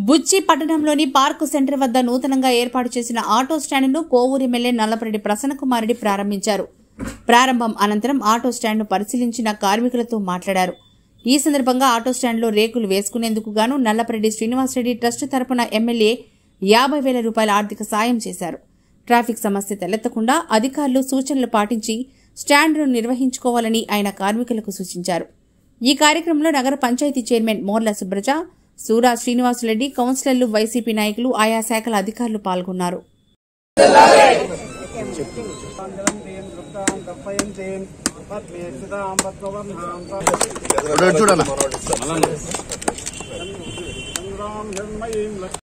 బుచ్చి పట్టణంలోని park centre వద్ద నూతనంగా ఏర్పాటు చేసిన ఆటో స్టాండ్ను కోవూరు ఎమ్మెల్యే నల్లపరెడ్డి ప్రసన్నకుమారెడ్డి ప్రారంభించారు ప్రారంభం అనంతరం ఆటో స్టాండ్ను పరిశీలించిన కార్మికులతో మాట్లాడారు ఈ సందర్భంగా ఆటో స్టాండ్లో రేకులు వేసుకునేందుకు గాను నల్లపరెడ్డి శ్రీనివాసరెడ్డి ట్రస్ట్ తరపున ఎమ్మెల్యే యాభై వేల రూపాయల ఆర్థిక సాయం చేశారు ట్రాఫిక్ సమస్య తలెత్తకుండా అధికారులు సూచనలు పాటించి స్టాండ్ను నిర్వహించుకోవాలని ఆయన కార్మికులకు సూచించారు ఈ కార్యక్రమంలో నగర పంచాయతీ చైర్మన్ మోర్ల సుబ్రజ సూరా శ్రీనివాసులరెడ్డి కౌన్సిలర్లు వైసీపీ నాయకులు ఆయా శాఖల అధికారులు పాల్గొన్నారు చూడన్నా చంద్రాం నిర్మయీం